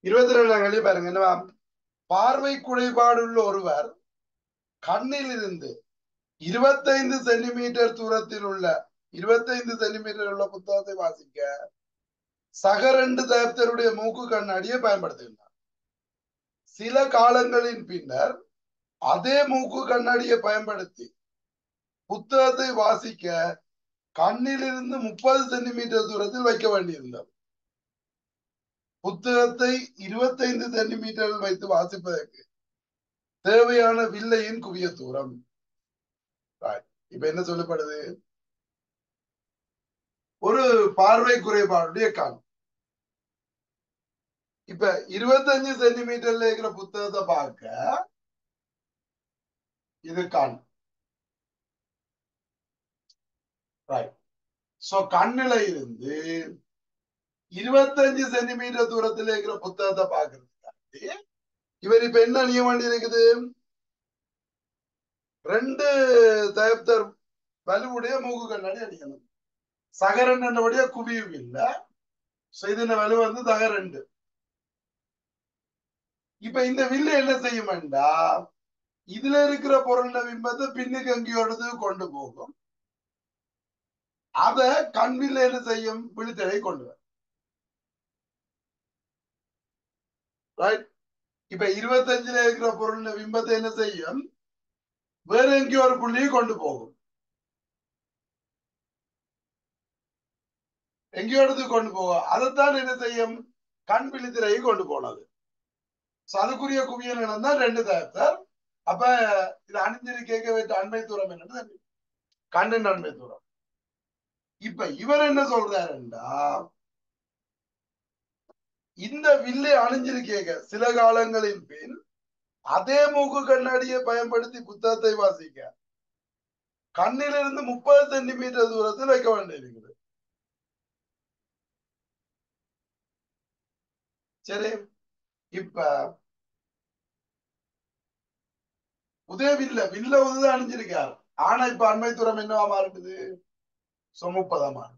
இருபத்தி ரெண்டாம் கேள்வி பாருங்க என்னவா பார்வை குறைபாடுள்ள ஒருவர் கண்ணில் இருந்து இருபத்தைந்து சென்டிமீட்டர் தூரத்தில் உள்ள இருபத்தைந்து சென்டிமீட்டர் உள்ள புத்தகத்தை வாசிக்க சக ரெண்டு தயப்தருடைய மூக்கு கண்ணாடியை பயன்படுத்துகின்றார் சில காலங்களின் பின்னர் அதே மூக்கு கண்ணாடியை பயன்படுத்தி புத்தகத்தை வாசிக்க கண்ணிலிருந்து முப்பது சென்டிமீட்டர் தூரத்தில் வைக்க வேண்டியிருந்தது புத்தகத்தை இருபத்தைந்து சென்டிமீட்டரில் வைத்து வாசிப்பதற்கு தேவையான வில்லையின் குவிய தூரம் இப்ப என்ன சொல்லப்படுது ஒரு பார்வை குறைபாடுடைய கண் இப்ப இருபத்தஞ்சு சென்டிமீட்டர்ல இருக்கிற புத்தகத்தை பார்க்க இது கண் ரைட் சோ கண்ணுல இருந்து இருபத்தஞ்சு சென்டிமீட்டர் தூரத்துல இருக்கிற புத்தகத்தை பாக்குறதுக்காண்டி இவர் இப்ப என்ன அணிய வேண்டி இருக்குது ரெண்டு தயப்தர் வலுவுடைய மூக்கு கண்ணாடி அணியணும் சகரன் என்றபடியா குவியும் இல்ல இதன வலு வந்து தகரண்டு இப்ப இந்த வில்லு என்ன செய்யுமெண்டா இதுல இருக்கிற பொருள பிம்பத்தை பின்னுக்கு எங்கேயோடது கொண்டு போகும் அத கண்வில்ல என்ன செய்யும் விழுத்தலை கொண்டு வரும் ரைட் இப்ப இருபத்தஞ்சுல இருக்கிற பொருள் பிம்பத்தை என்ன செய்யும் வேற எங்கேயோ ஒரு புள்ளியை கொண்டு போகும் எங்கேயோ இடத்துக்கு கொண்டு போகும் அதைத்தான் என்ன செய்யும் கண் விழித்திரையை கொண்டு போனது அதுக்குரிய குவியல் இடம் தான் ரெண்டு தயத்தர் அப்ப இது அணிஞ்சிரு கேட்க வைத்த அண்மை தூரம் என்னன்னு கண்ணின் அண்மை தூரம் இப்ப இவர் என்ன சொல்றாருண்டா இந்த வில்லை அணிஞ்சிருக்கேங்க சில காலங்களின் பின் அதே மூக்கு கண்ணாடியை பயன்படுத்தி புத்தகத்தை வாசிக்க கண்ணிலிருந்து முப்பது சென்டிமீட்டர் தூரத்தில் வைக்க வேண்டியிருக்குது சரி இப்ப உதய வில்ல வில்ல உதவி அணிஞ்சிருக்கார் ஆனா இப்ப அண்மை தூரம் என்னவா மாறிடுது சோ முப்பதா மாறும்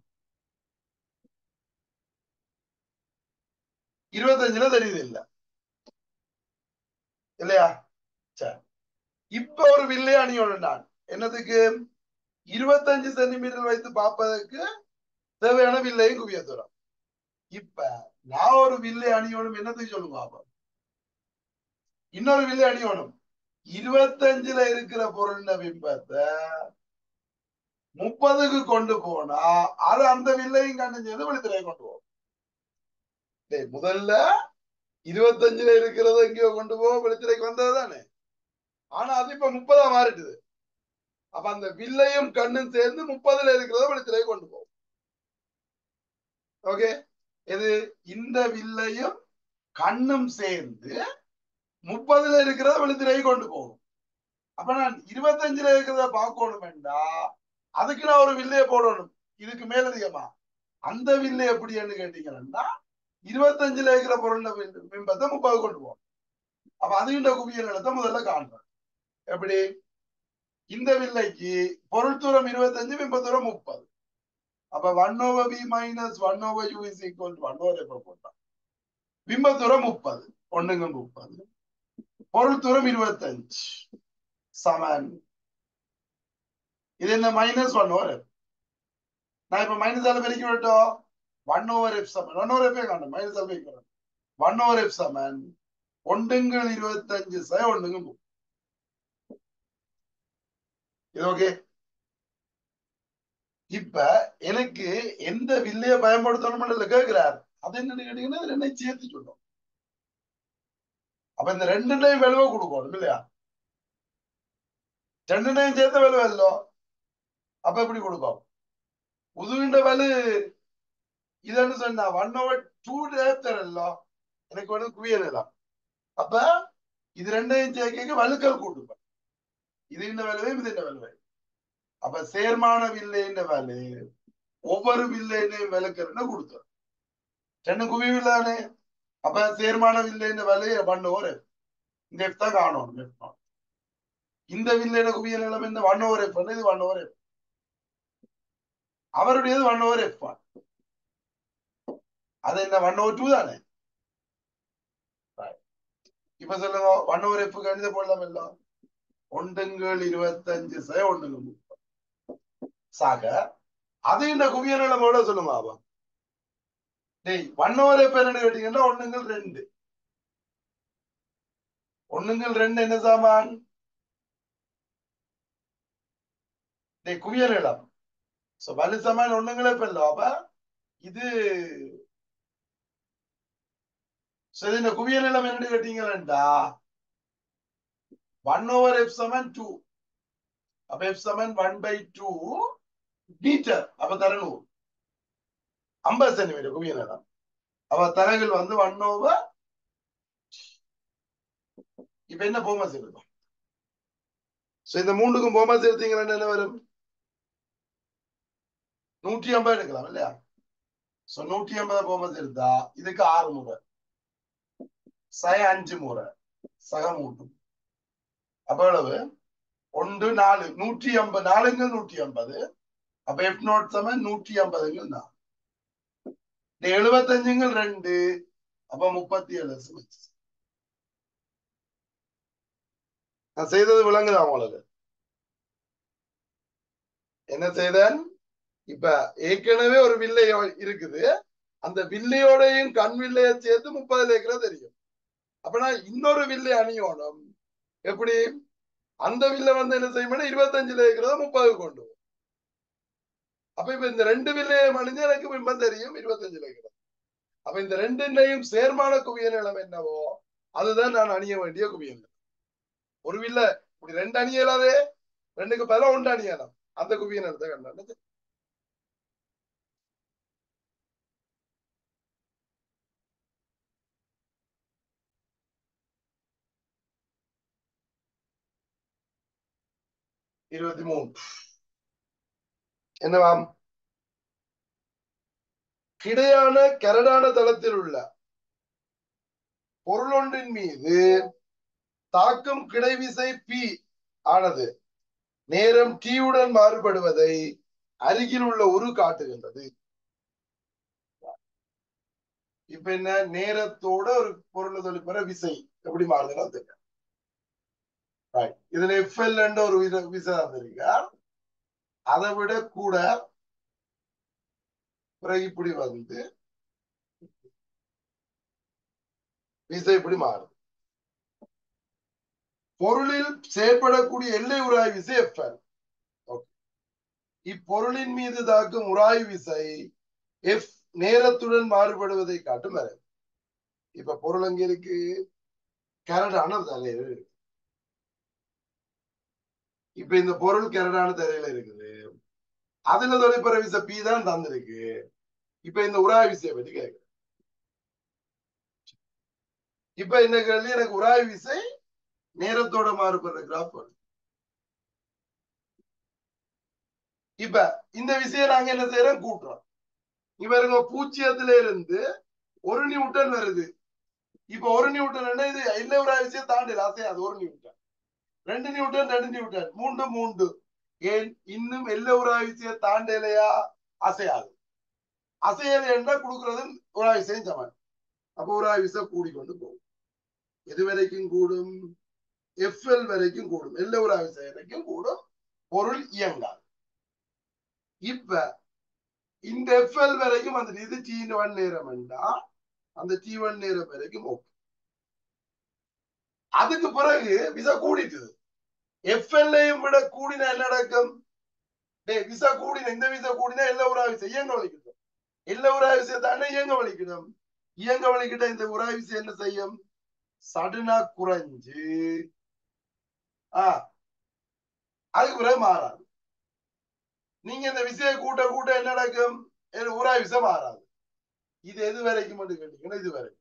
இருபத்தஞ்சுல தெரியுது இல்ல இல்லையா சரி இப்ப ஒரு வில்லை அணியோடு நான் என்னதுக்கு இருபத்தஞ்சு சென்டிமீட்டர் வைத்து பார்ப்பதற்கு தேவையான வில்லையும் குவிய தூரம் இப்ப நான் ஒரு வில்லை அணியோடும் என்னத்துக்கு சொல்லுங்க அப்ப இன்னொரு வில்லை அணியோடும் இருபத்தஞ்சுல இருக்கிற பொருள் பிம்பத்தை முப்பதுக்கு கொண்டு போனா அது அந்த வில்லையும் கண்டுஞ்சது வெளித்திரையை கொண்டு போகும் முதல்ல இருபத்தஞ்சுல இருக்கிறத எங்கேயோ கொண்டு போக வெளித்திரைக்கு வந்தது தானே ஆனா அது இப்ப முப்பதா மாறிட்டுது அப்ப அந்த வில்லையும் கண்ணும் சேர்ந்து முப்பதுல இருக்கிறத வெளித்திரை கொண்டு போகும் ஓகே இது இந்த வில்லையும் கண்ணும் சேர்ந்து முப்பதுல இருக்கிறத வெளித்திரை கொண்டு போகும் அப்ப நான் இருபத்தஞ்சுல இருக்கிறத பார்க்கணும் வேண்டா அதுக்கு நான் ஒரு வில்லைய போடணும் இதுக்கு மேலதிகமா அந்த வில்லை எப்படின்னு கேட்டீங்கன்னா இருபத்தஞ்சுல இருக்கிற பொருள் பிம்பத்தை முப்பது கொண்டு போகும் அப்ப அதுகின்ற குவியல் இடத்தை முதல்ல காண்றேன் எப்படி இந்த வில்லைக்கு பொருள் தூரம் இருபத்தஞ்சு பிம்ப தூரம் முப்பது அப்ப one over P minus one over U is equal one over எப்ப போட்டான் பிம்ப தூரம் முப்பது ஒண்ணுங்க முப்பது பொருள் தூரம் இருபத்தஞ்சு சமன் இது என்ன மைனஸ் ஒன் ஓவர் எஃப் நான் இப்ப மைனஸ் ஆல பெருக்கி விட்டோம் ஒன் ஓவர் எஃப் சமன் ஒன் ஓவர் எஃப் காணும் மைனஸ் ஆல் பெருக்கி ஒன் ஓவர் எஃப் சமன் ஒன்றுங்கள் இருபத்தஞ்சு சை ஒண்ணுங்க இது ஓகே இப்ப எனக்கு எந்த வில்லைய பயன்படுத்தணும் கேட்கிறார் அது என்னன்னு கேட்டீங்கன்னா ரெண்டையும் சேர்த்து சொல்லும் அப்ப இந்த ரெண்டுலையும் விளைவை கொடுக்கணும் இல்லையா ரெண்டுனையும் சேர்த்த விலை வரலோ அப்ப எப்படி கொடுக்கும் உதுவிண்ட வலு இதன்னு சொன்னா ஒன் ஓவர் டூ தரല്ലോ எனக்கு வந்து குவியலாம் அப்ப இது ரெண்டையும் சேர்க்க வலுக்கள் கூட்டுப்பேன் இது இந்த விலையும் இது இந்த விலை அப்ப சேர்மான வில்லைன்ற வேலை ஒவ்வொரு வில்லைனையும் விளக்குறன்னு கொடுத்தோம் ரெண்டு குவி வில்லானே அப்ப சேர்மான வில்லைன்ற வேலையை ஒன் ஓவர் இந்த எஃப் தான் காணும் எஃப் இந்த வில்லைன குவியல் நிலம் இந்த ஒன் ஓவர் எஃப் இது ஒன் ஓவர் எஃப் அவருடையது ஒன் ஓவர் எஃப் அது என்ன ஒன் ஓவர் டூ தானே இப்ப சொல்லுங்க ஒன் ஓவர் எஃப் கணித போடலாம் எல்லாம் ஒன்றுங்கள் இருபத்தஞ்சு சே ஒன்றுங்க முப்பது சாக அது இந்த குவிய நிலம் எவ்வளவு சொல்லுமா அவ டேய் ஒன் ஓவர் எஃப் என்ன கேட்டீங்கன்னா ஒண்ணுங்கள் ரெண்டு ஒண்ணுங்கள் ரெண்டு என்ன சாமான் டேய் குவிய நிலம் சோ வலு சமான் ஒண்ணுங்களே பெறலாம் அப்ப இது சரி இந்த குவிய நிலம் என்ன கேட்டீங்களா ஒன் ஓவர் எஃப் சமன் டூ அப்ப எஃப் சமன் ஒன் பை டூ மீட்டர் அப்ப தரணும் ஐம்பது சென்டிமீட்டர் குவிய நிலம் அப்ப தரங்கள் வந்து ஒன் ஓவர் இப்ப என்ன போமாஸ் இருக்கும் சோ இந்த மூணுக்கும் போமாஸ் எடுத்தீங்கன்னா என்ன வரும் நூற்றி ஐம்பது எடுக்கலாம் இல்லையா சோ நூற்றி ஐம்பது போமாஸ் எடுத்தா இதுக்கு ஆறு முறை சய அஞ்சு முறை சக மூட்டும் அப்ப எவ்வளவு ஒன்று நாலு நூற்றி ஐம்பது நாலுங்கள் நூற்றி ஐம்பது அப்ப எஃப் நோட் சமன் நூற்றி ஐம்பதுங்கள் நாலு இந்த எழுபத்தஞ்சுங்கள் ரெண்டு அப்ப முப்பத்தி ஏழு நான் செய்தது விளங்குதா உங்களுக்கு என்ன செய்தேன் இப்ப ஏற்கனவே ஒரு வில்லை இருக்குது அந்த வில்லையோடையும் கண் வில்லைய சேர்த்து முப்பதுல இருக்கிற தெரியும் அப்பனா இன்னொரு வில்லை அணியோணும் எப்படி அந்த வில்ல வந்து என்ன செய்யணும் இருபத்தஞ்சுல இருக்கிறத முப்பது கொண்டு வரும். அப்ப இப்ப இந்த ரெண்டு வில்லையும் அணிஞ்சு எனக்கு பிம்பம் தெரியும் இருபத்தஞ்சுல இருக்கிறது அப்ப இந்த ரெண்டுலையும் சேர்மான குவிய நிலம் என்னவோ அதுதான் நான் அணிய வேண்டிய குவிய நிலம் ஒரு வில்ல இப்படி ரெண்டு அணியலாதே ரெண்டுக்கு பதிலா ஒன்று அணியலாம் அந்த குவிய நிலத்தை கண்டாண்டு இருபத்தி மூணு என்னவாம் கிடையான கரடான தளத்தில் உள்ள பொருளொன்றின் மீது தாக்கும் கிடைவிசை பி ஆனது நேரம் T உடன் மாறுபடுவதை அருகில் உள்ள உரு காட்டுகின்றது இப்ப என்ன நேரத்தோட ஒரு பொருளை தொழிற்பெற விசை எப்படி மாறுதுன்னா தெரியும் Right. இதுல எஃப்எல் என்ற ஒரு வித விசை வந்திருக்கா அதை விட கூட பிறகு இப்படி வந்து விசை இப்படி மாறுது பொருளில் செயற்படக்கூடிய எல்லை உராய் விசை எஃப்எல் இப்பொருளின் மீது தாக்கும் உராய் விசை எஃப் நேரத்துடன் மாறுபடுவதை காட்டும் வரை இப்ப பொருள் அங்க இருக்கு கரடான தலையில இருக்கு இப்ப இந்த பொருள் கரடான தரையில இருக்குது அதுல தொலைப்பற விசை பி தான் தந்திருக்கு இப்ப இந்த உராய் விசையை பத்தி கேட்கிறேன் இப்ப இந்த கேள்வி எனக்கு உராய் விசை நேரத்தோட மாறுபடுற கிராஃப் வருது இப்ப இந்த விஷயம் நாங்க என்ன செய்யறோம் கூட்டுறோம் இவருங்க பூஜ்ஜியத்துல இருந்து ஒரு நியூட்டன் வருது இப்ப ஒரு நியூட்டன் இது இல்ல ஒரு விஷயம் தாண்டி அசையாது ஒரு நியூட்டன் ரெண்டு நியூட்டன் ரெண்டு நியூட்டன் மூன்று மூன்று ஏன் இன்னும் எல்ல ஒரு விஷயம் தாண்டலையா அசையாது அசையலை என்றா கொடுக்கறது ஒரு விஷயம் சமன் அப்ப ஒரு விஷயம் கூடிக்கொண்டு போகும் எது வரைக்கும் கூடும் எஃப்எல் வரைக்கும் கூடும் எல்ல ஒரு விஷயம் வரைக்கும் கூடும் பொருள் இயங்காது இப்ப இந்த எஃப்எல் வரைக்கும் அந்த இது டி ஒன் நேரம் என்றா அந்த டி ஒன் நேரம் வரைக்கும் ஓகே அதுக்கு பிறகு விசா கூடிட்டுது எஃப்எல்லையும் விட கூடின என்ன நடக்கும் டேய் விசா கூடின இந்த விசா கூடினா எல்லா உரா விசை இயங்க வலிக்கட்டும் எல்லா உரா விசை தானே இயங்க வலிக்கணும் இயங்க வலிக்கிட்ட இந்த உரா விசை என்ன செய்யும் சடுனா குறைஞ்சு ஆஹ் அதுக்கு பிறகு மாறாது நீங்க இந்த விசையை கூட்ட கூட்ட என்ன நடக்கும் உரா விசை மாறாது இது எது வரைக்கும் மட்டும் கேட்டீங்கன்னா இது வரைக்கும்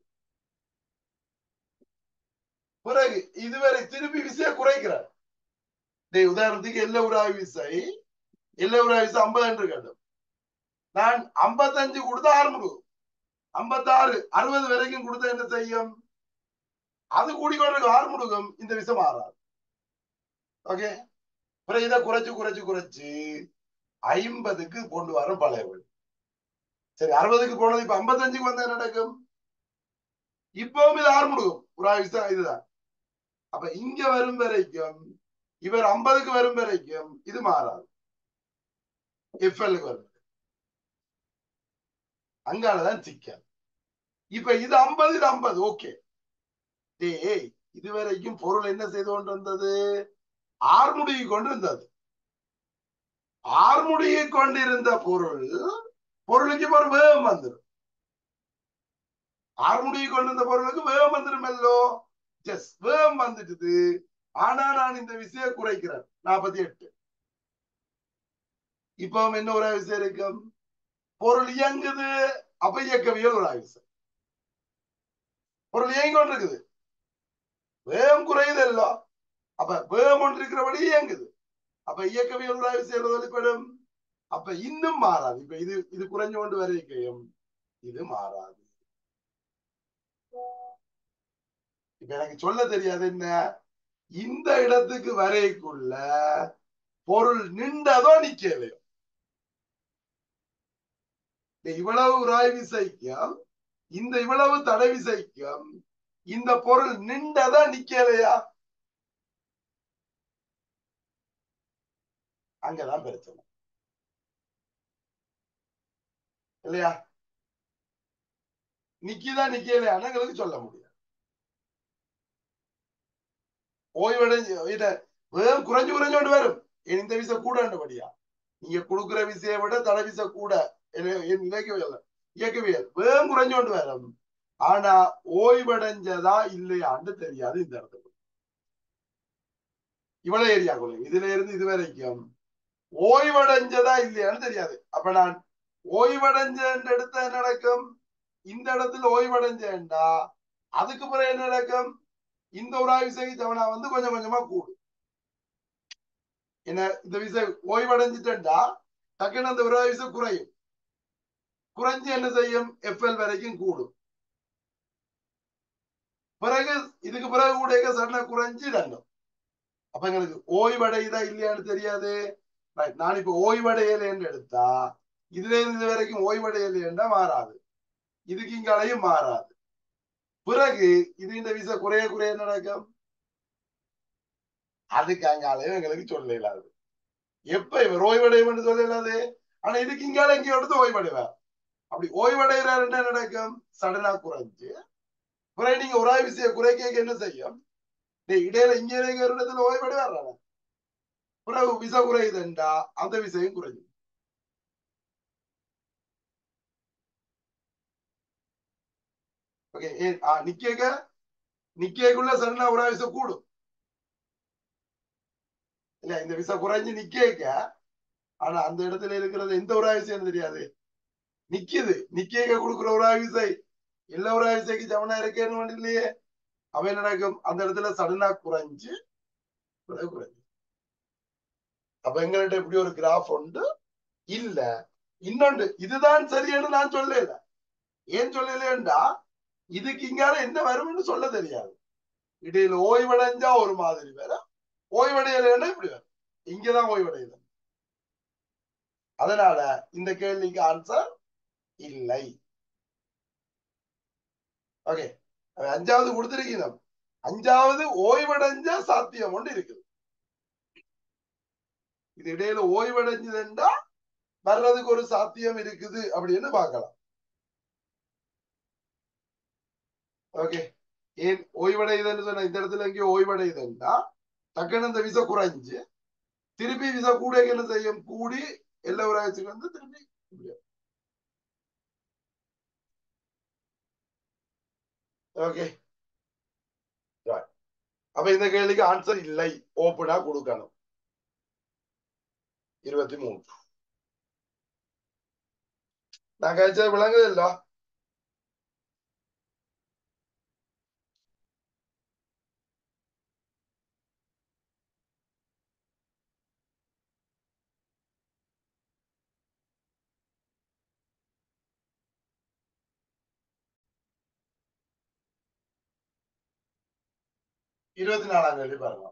பிறகு இதுவரை திருப்பி விசையை குறைக்கிறார் டேய் உதாரணத்துக்கு எல்ல உராய் விசை எல்ல உராய் விசை ஐம்பது என்று கேட்டோம் நான் ஐம்பத்தஞ்சு கொடுத்தா ஆறு முடியும் ஐம்பத்தாறு அறுபது வரைக்கும் கொடுத்தா என்ன செய்யும் அது கூடிக்கொண்டு ஆறு முடுகம் இந்த விஷம் மாறாது ஓகே பிறகு இதை குறைச்சு குறைச்சு குறைச்சு ஐம்பதுக்கு கொண்டு வரும் பழைய வழி சரி அறுபதுக்கு போனது இப்ப ஐம்பத்தஞ்சுக்கு வந்தா என்ன நடக்கும் இப்பவும் இது ஆறு முடுகும் ஒரு விஷயம் இதுதான் அப்ப இங்க வரும் வரைக்கும் இவர் ஐம்பதுக்கு வரும் வரைக்கும் இது மாறாது எஃப்எல்லுக்கு வரும் அங்காலதான் சிக்கல் இப்ப இது ஐம்பது இது ஐம்பது ஓகே டேய் இதுவரைக்கும் பொருள் என்ன செய்து கொண்டு வந்தது ஆறுமுடியை கொண்டு இருந்தது ஆறுமுடியை கொண்டிருந்த பொருள் பொருளுக்கு ஒரு வேகம் வந்துடும் ஆறுமுடியை கொண்டிருந்த பொருளுக்கு வேகம் வந்துருமல்லோ எஸ் வேகம் வந்துட்டுது ஆனா நான் இந்த விஷயம் குறைக்கிறேன் நாற்பத்தி எட்டு இப்போ என்ன ஒரு விஷயம் இருக்கும் பொருள் இயங்குது அப்ப இயக்கவியல் ஒரு ஆயுசம் பொருள் இயங்கி கொண்டிருக்குது வேகம் குறையுது எல்லாம் அப்ப வேகம் ஒன்று இருக்கிறபடி இயங்குது அப்ப இயக்கவியல் ஒரு ஆயுசம் வெளிப்படும் அப்ப இன்னும் மாறாது இப்ப இது இது குறைஞ்சு கொண்டு வரைக்கும் இது மாறாது இப்ப எனக்கு சொல்ல தெரியாது என்ன இந்த இடத்துக்கு வரைக்குள்ள பொருள் நின்றதோ நிக்கலையோ இவ்வளவு உராய் விசைக்கும் இந்த இவ்வளவு தடை விசைக்கும் இந்த பொருள் நின்றதா நிக்கலையா அங்கதான் பிரச்சனை இல்லையா நிக்கிதான் நிக்கலையான்னு எங்களுக்கு சொல்ல முடியாது ஓய்வடைஞ்சு வேகம் குறைஞ்சு குறைஞ்சு கொண்டு வரும் இந்த விசை கூடபடியா நீங்க கொடுக்குற விசையை விட தடை விசை கூட இயக்கவியல் இயக்கவியல் வேகம் குறைஞ்சு கொண்டு வரும் ஆனா ஓய்வடைஞ்சதா இல்லையான்னு தெரியாது இந்த இடத்துல இவ்வளவு ஏரியாக்குள்ள இதுல இருந்து இது வரைக்கும் ஓய்வடைஞ்சதா இல்லையான்னு தெரியாது அப்ப நான் ஓய்வடைஞ்ச இடத்த என்ன நடக்கும் இந்த இடத்துல ஓய்வடைஞ்சேன்டா அதுக்கு பிறகு என்ன நடக்கும் இந்த ஒரு விசை தவணா வந்து கொஞ்சம் கொஞ்சமா கூடும் என்ன இந்த விசை ஓய்வடைஞ்சிட்டா டக்குன்னு அந்த ஒரு விசை குறையும் குறைஞ்சு என்ன செய்யும் எஃப்எல் வரைக்கும் கூடும் பிறகு இதுக்கு பிறகு கூட சடனா குறைஞ்சு தங்கும் அப்ப எங்களுக்கு ஓய்வடையுதா இல்லையான்னு தெரியாது நான் இப்ப ஓய்வடையலைன்னு எடுத்தா இதுல இருந்து இது வரைக்கும் ஓய்வடையலைன்னா மாறாது இதுக்கு இங்காலையும் மாறாது பிறகு இது இந்த விசை குறைய குறைய நடக்கும் அதுக்கு அங்காலையும் எங்களுக்கு சொல்ல இல்லாது எப்ப இவர் ஓய்வடையும் சொல்ல இல்லாது ஆனா இதுக்கு இங்கால எங்கேயோ எடுத்து ஓய்வடைவார் அப்படி ஓய்வடைகிறார் என்ன நடக்கும் சடனா குறைஞ்சு பிறகு நீங்க ஒரு விசைய குறைக்க என்ன செய்யும் இடையில இங்க இருக்கிற இடத்துல ஓய்வடைவார் பிறகு விசை குறையுதுண்டா அந்த விசையும் குறையும் ஓகே நிக்கேக்க நிக்கேக்குள்ள சடனா ஒரு விசை கூடும் இல்ல இந்த விசை குறைஞ்சு நிக்கேக்க ஆனா அந்த இடத்துல இருக்கிறது எந்த ஒரு விசைன்னு தெரியாது நிக்குது நிக்கேக்க கொடுக்குற ஒரு விசை எல்லா ஒரு விசைக்கு சமனா இருக்கேன்னு இல்லையே அவன் நடக்கும் அந்த இடத்துல சடனா குறைஞ்சு குறைஞ்சு அப்ப எங்கள்கிட்ட இப்படி ஒரு கிராஃப் உண்டு இல்ல இன்னொன்று இதுதான் சரின்னு நான் சொல்லல ஏன் சொல்லலன்றா இதுக்கு இங்கால என்ன வரும்னு சொல்ல தெரியாது இடையில ஓய்வடைஞ்சா ஒரு மாதிரி வேற ஓய்வடையலைன்னா இப்படி வரும் இங்கதான் ஓய்வடையுது அதனால இந்த கேள்விக்கு ஆன்சர் இல்லை ஓகே அஞ்சாவது கொடுத்திருக்கீங்க அஞ்சாவது ஓய்வடைஞ்ச சாத்தியம் ஒன்று இருக்குது இது இடையில ஓய்வடைஞ்சதுண்டா வர்றதுக்கு ஒரு சாத்தியம் இருக்குது அப்படின்னு பார்க்கலாம் ஓகே ஏன் ஓய்வடையுதுன்னு சொன்ன இந்த இடத்துல எங்கேயோ ஓய்வடையுதுன்னா டக்குன்னு இந்த விசை குறைஞ்சு திருப்பி விசை கூட என்ன செய்யும் கூடி எல்லா ஒரு வந்து திருப்பி ஓகே அப்ப இந்த கேள்விக்கு ஆன்சர் இல்லை ஓப்பனா கொடுக்கணும் இருபத்தி மூன்று நான் கழிச்சது விளங்குது இல்ல இருபத்தி நாலாம் கேள்வி பாருங்க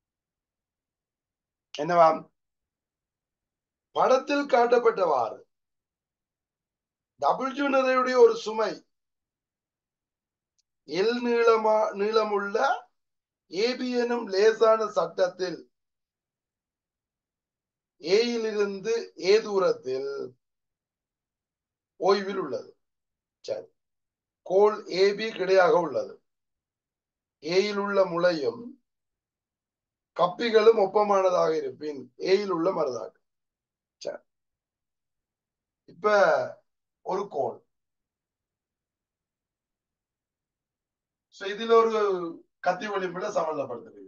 என்னவாம் படத்தில் காட்டப்பட்டவாறு டபிள்யூ நிறையுடைய ஒரு சுமை எல் நீளமா நீளமுள்ள ஏபி எனும் லேசான சட்டத்தில் ஏயிலிருந்து ஏ தூரத்தில் ஓய்வில் உள்ளது சரி கோள் ஏபி கிடையாக உள்ளது ஏயில் உள்ள முளையும் கப்பிகளும் ஒப்பமானதாக இருப்பின் ஏயில் உள்ள மருதாக்கு சரி இப்ப ஒரு கோள் So, இதுல ஒரு கத்தி ஒளிம்பிட சம்பந்தப்படுத்துறீங்க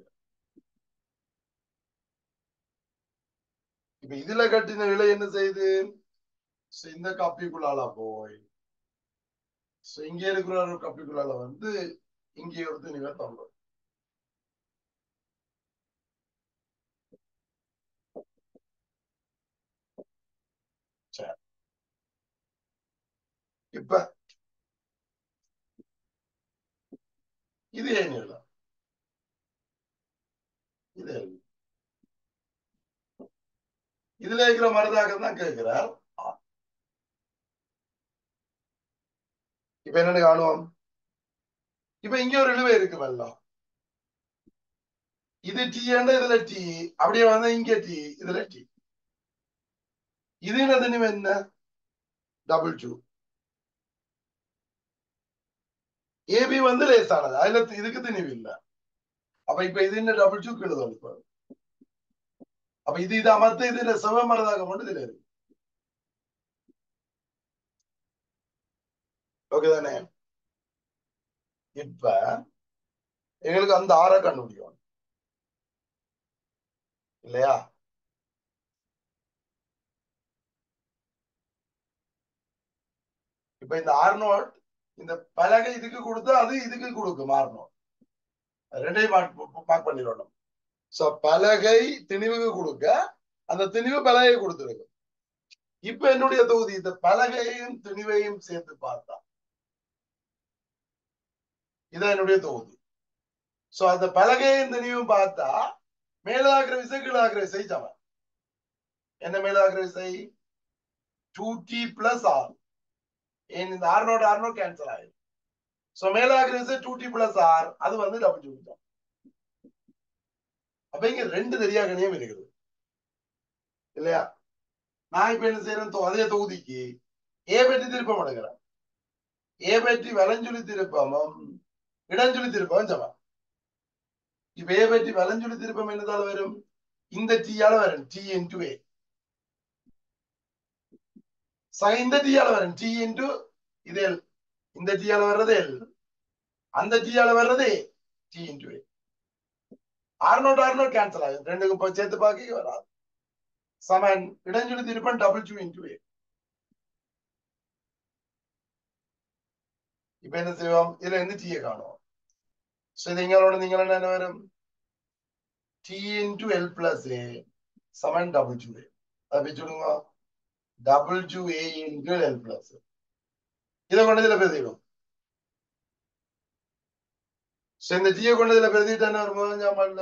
இப்ப இதுல கட்டின இலை என்ன செய்யுது So, இந்த கப்பிக்குள்ளால போய் So, இங்க இருக்கிற ஒரு கப்பிக்குள்ளால வந்து இங்கே ஒரு துணிவை தள்ளும் சரி இப்ப இது ஏன் நீளம் இது ஏன் நீளம்? இதுல இருக்கிற மருதாக்கம் தான் கேட்கிறார் இப்ப என்னன்னு காணுவோம் இப்ப இங்க ஒரு இழுவை இருக்கு வெள்ளம் இது டீ இதுல டீ அப்படியே வந்தா இங்க டீ இதுல டீ இது என்ன என்ன டபுள் டூ ஏபி வந்து லேசானது அதுல இதுக்கு திணிவு இல்ல அப்ப இப்ப இது என்ன டபுள் டூ கெடுதல் இப்ப அப்ப இது இது அமர்த்த இதுல சிவமரதாக மட்டும் இதுல இருக்கு ஓகே தானே இப்ப எங்களுக்கு அந்த ஆற கண்டுபிடிக்கணும் இல்லையா இப்ப இந்த ஆர் நோட் இந்த பலகை இதுக்கு கொடுத்தா அது இதுக்கு கொடுக்கும் ஆர் நோட் ரெண்டையும் மார்க் பண்ணிடணும் சோ பலகை திணிவுக்கு கொடுக்க அந்த திணிவு பலகை கொடுத்துருக்கு இப்ப என்னுடைய தொகுதி இந்த பலகையையும் திணிவையும் சேர்த்து பார்த்தா இதான் என்னுடைய தொகுதி சோ அந்த பலகையும் திணிவும் பார்த்தா மேலாகிற விசை கீழாகிற விசை சமம் என்ன மேலாகிற விசை டூ டி பிளஸ் ஆர் ஏன் இந்த R nought R nought cancel ஆயிடும் சோ மேலாகிற விசை டூ டி பிளஸ் ஆர் அது வந்து டபுள் ஜூ அப்ப இங்க ரெண்டு தெரியாகணியம் இருக்குது இல்லையா நான் இப்ப என்ன செய்யறேன் தொ- அதே தொகுதிக்கு ஏ பற்றி திருப்பம் எடுக்கிறேன் ஏ பற்றி வலஞ்சுழி திருப்பமும் இடஞ்சுழி திருப்பமும் சமம் இப்ப ஏ பற்றி வலஞ்சுழி திருப்பம் என்னதால வரும் இந்த டீயால வரும் டி இன்டு ஏ சக இந்த டீயால வரும் டி இன்டு இது எல் இந்த டீயால வர்றது எல் அந்த டீயால வர்றது T into A R nought R nought cancel ஆகும் ரெண்டுக்கும் போய் சேர்த்து பார்க்க வராது சமன் இடஞ்சுழி திருப்பம் டபுள் டூ இன்டு ஏ இப்ப என்ன செய்வோம் இதுல இருந்து டீயை காணும் சோ இது നിങ്ങളോട് നിങ്ങൾ என்ன வரும் T into L plus A സമൻ ഡബിൾ ടു എ അത് വെച്ചുകൊടുങ്ങോ double two A into L plus இதை கொண்டு இதுல பெருதிடும் சோ இந்த டீயை கொண்டு இதுல பெருதிட்டு என்ன வரும்போது ഞാൻ பண்ணல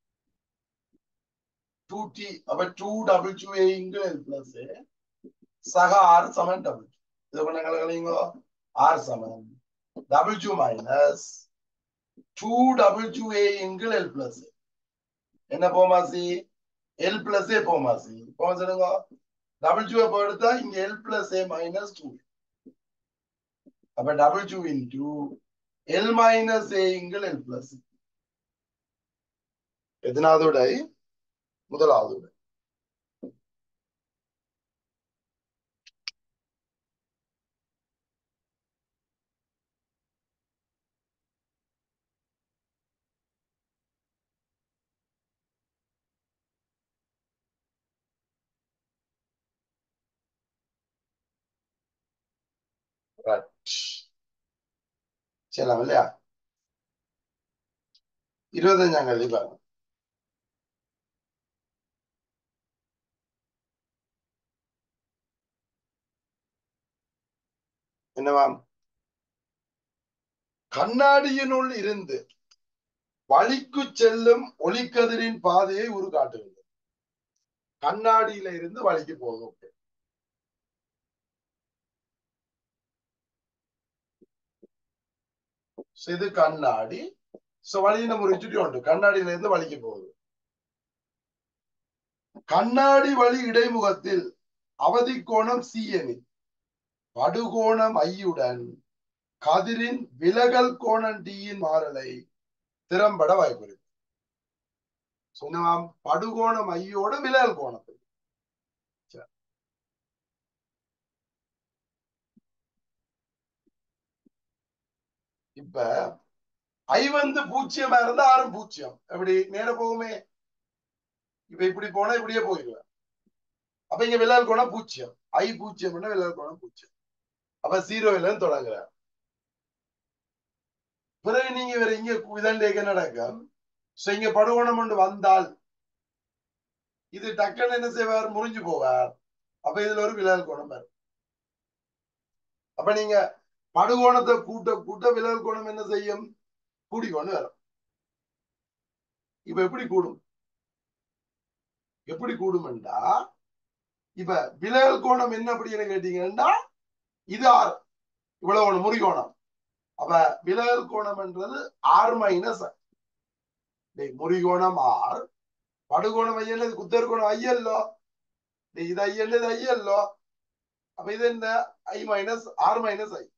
ടു ടി അപ്പൊ two double two A into L plus A സഹ ആർ സമൻ ഡബിൾ ടു ഇത് കൊണ്ട് ഞങ്ങൾ കളിയുമ്പോ ആർ സമൻ double two minus two double two A into L plus என்ன போமாசி எல் பிளஸ் ஏ போமாசி போமா சொல்லுங்க டபுள் டூ அப்போ எடுத்தா இங்க L plus A minus two அப்ப double two into L minus A இங்கள் எல் பிளஸ் எத்தனாவது விடை முதலாவது விடை Right. செய்யலாம் இல்லையா இருபத்தஞ்சாம் கல்வி பாருங்க என்னவாம் கண்ணாடியினுள் இருந்து வழிக்கு செல்லும் ஒளிக்கதிரின் பாதையை உரு காட்டுகிறது கண்ணாடியில இருந்து வழிக்கு போகும் So, இது கண்ணாடி சோ வழியின முறிச்சுட்டு உண்டு கண்ணாடியில இருந்து வலிக்கு போகுது கண்ணாடி வழி இடைமுகத்தில் அவதி கோணம் சீயனி படுகோணம் ஐயுடன் கதிரின் விலகல் கோணம் டீயின் மாறலை திறம்பட வாய்ப்பு சொன்னாம் படுகோணம் ஐயோட விலகல் கோணத்தை இப்ப ஐ வந்து பூஜ்ஜியமா இருந்தா ஆறும் பூஜ்ஜியம் எப்படி நேர போகுமே இப்ப இப்படி போனா இப்படியே போயிடுவேன் அப்ப இங்க விலகல் கோணம் பூஜ்ஜியம் ஐ பூஜ்ஜியம் விலகல் கோணம் பூஜ்ஜியம் அப்ப ஜீரோல இருந்து தொடங்குற பிறகு நீங்க வேற இங்க இதண்டேக்க நடக்கும் சோ இங்க படுகோணம் ஒன்று வந்தால் இது டக்குன்னு என்ன செய்வார் முறிஞ்சு போவார் அப்ப இதுல ஒரு விலகல் கோணம் வரும் அப்ப நீங்க படுகோணத்தை கூட்ட கூட்ட விலகல் கோணம் என்ன செய்யும் கூடிக்கொண்டு வரும் இப்ப எப்படி கூடும் எப்படி கூடும்டா இப்ப விலகல் கோணம் என்ன அப்படின்னு கேட்டீங்கன்னா இது ஆறு இவ்வளவு ஒண்ணு முறிகோணம் அப்ப விலகல் கோணம் என்றது ஆர் மைனஸ் முறிகோணம் ஆர் படுகோணம் ஐயல்ல இது குத்தர் கோணம் ஐயல்லோ இது ஐயல்ல இது ஐயல்லோ அப்ப இது என்ன I minus R minus I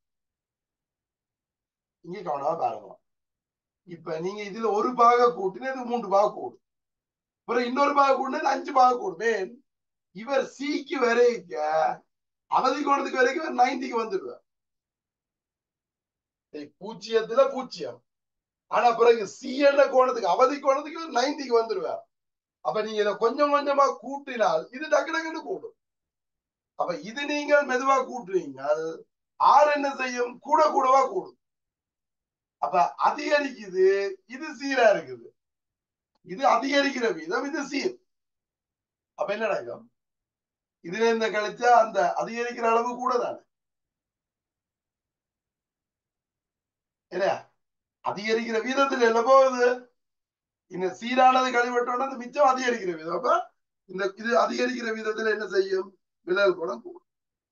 இங்க கவனமா பாருங்க இப்ப நீங்க இதுல ஒரு பாக கூட்டினா இது மூன்று பாக கூடும் அப்புறம் இன்னொரு பாக கூட்டினா அஞ்சு பாக கூடும் ஏன் இவர் சிக்கு வரைக்க அவதி கோணத்துக்கு வரைக்கும் இவர் நைன்டிக்கு வந்துடுவார் பூஜ்ஜியத்துல பூஜ்ஜியம் ஆனா பிறகு சி என்ற கோணத்துக்கு அவதி கோணத்துக்கு இவர் நைன்டிக்கு வந்துடுவார் அப்ப நீங்க இதை கொஞ்சம் கொஞ்சமா கூட்டினால் இது டக்கு டக்குன்னு கூடும் அப்ப இது நீங்கள் மெதுவா கூட்டுறீங்கள் ஆறு என்ன செய்யும் கூட கூடவா கூடும் அப்ப அதிகரிக்குது இது சீரா இருக்குது இது அதிகரிக்கிற வீதம் இது சீர் அப்ப என்ன நடக்கும் இதுல இந்த கழிச்சா அந்த அதிகரிக்கிற அளவு கூட தானே என்ன அதிகரிக்கிற வீதத்துல என்ன போகுது இந்த சீரானது கழிவட்டோம்னா அந்த மிச்சம் அதிகரிக்கிற வீதம் அப்ப இந்த இது அதிகரிக்கிற வீதத்துல என்ன செய்யும் விலகல் குணம் கூடும்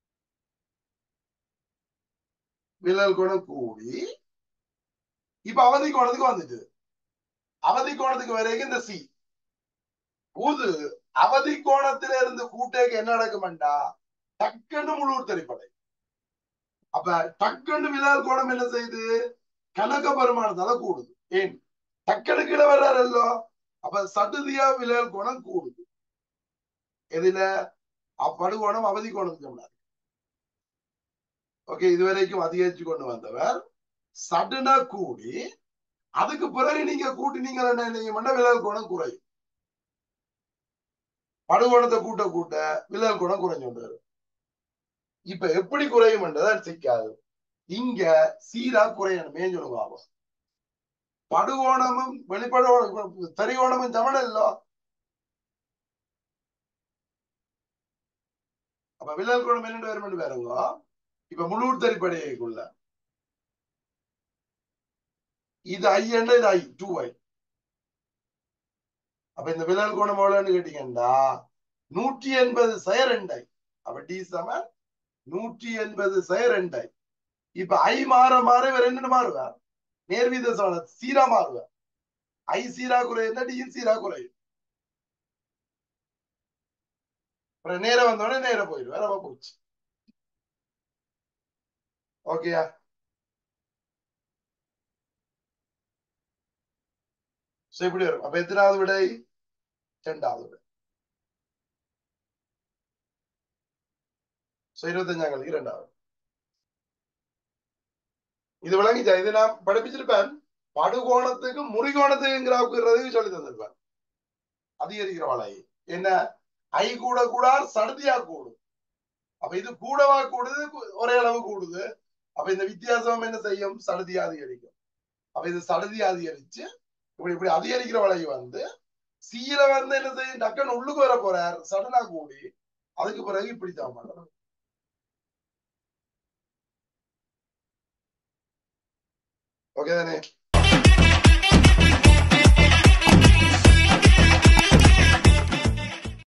விலகல் குணம் கூடி இப்ப அவதி கோணத்துக்கு வந்துட்டு அவதி கோணத்துக்கு வரைக்கும் இந்த சி புது அவதி கோணத்தில இருந்து கூட்டேக்கு என்ன நடக்கும்டா டக்குன்னு முழு திரைப்படை அப்ப டக்குன்னு விலகல் கோணம் என்ன செய்யுது கணக்க பெருமானத்தால கூடுது ஏன் டக்குனு கீழே வர்றாரல்லோ அப்ப சடுதியா விலகல் கோணம் கூடுது எதுல படுகோணம் அவதி கோணத்துக்கு ஓகே இதுவரைக்கும் அதிகரிச்சு கொண்டு வந்தவர் சடனா கூடி அதுக்கு பிறகு நீங்க கூட்டினீங்க என்ன செய்யும்னா விலகல் கோணம் குறையும் படுகோணத்தை கூட்ட கூட்ட விலகல் கோணம் குறைஞ்சு கொண்டு இப்ப எப்படி குறையும்ன்றதான் சிக்காது இங்க சீரா குறையணுமே சொல்லுங்க ஆகும் படுகோணமும் வெளிப்பட தரிகோணமும் சமணம் இல்லோ அப்ப விலகல் கோணம் என்னென்று வரும் வேறுங்க இப்ப முழு தரிப்படையக்குள்ள இது ஐ என்ன இது ஐ டூ ஐ அப்ப இந்த விலகல் கோணம் எவ்வளவுன்னு கேட்டீங்கன்னா நூற்றி எண்பது சய ரெண்டை அப்ப டி சமன் நூற்றி எண்பது சய ரெண்டை இப்ப ஐ மாற மாற இவர் என்னன்னு மாறுவார் நேர்வீத சமண சீரா மாறுவார் ஐ சீரா குறையுன்னா டி சீரா குறையும் அப்புறம் நேரம் வந்தோடனே நேரம் போயிடுவார் அவ போச்சு ஓகேயா சோ இப்படி வரும் அப்ப எத்தனாவது விடை ரெண்டாவது விடை சோ இருபத்தஞ்சாம் கல்விக்கு ரெண்டாவது இது விளங்கிச்சா இது நான் படிப்பிச்சிருப்பேன் படுகோணத்துக்கு முறிகோணத்துக்கு கிராஃப்க்கு சொல்லி தந்திருப்பேன் அதிகரிக்கிற வாழை என்ன ஐ கூட கூடார் சடுதியா கூடும் அப்ப இது கூடவா கூடுது ஒரே அளவு கூடுது அப்ப இந்த வித்தியாசம் என்ன செய்யும் சடுதியா அதிகரிக்கும் அப்ப இது சடுதி அதிகரிச்சு இப்படி இப்படி அதிகரிக்கிற வழி வந்து சீல வந்து என்ன செய்யும் டக்குன்னு உள்ளுக்கு வர போறார் சடனா கூடி அதுக்கு பிறகு இப்படி தான் பண்ணணும் ஓகே தானே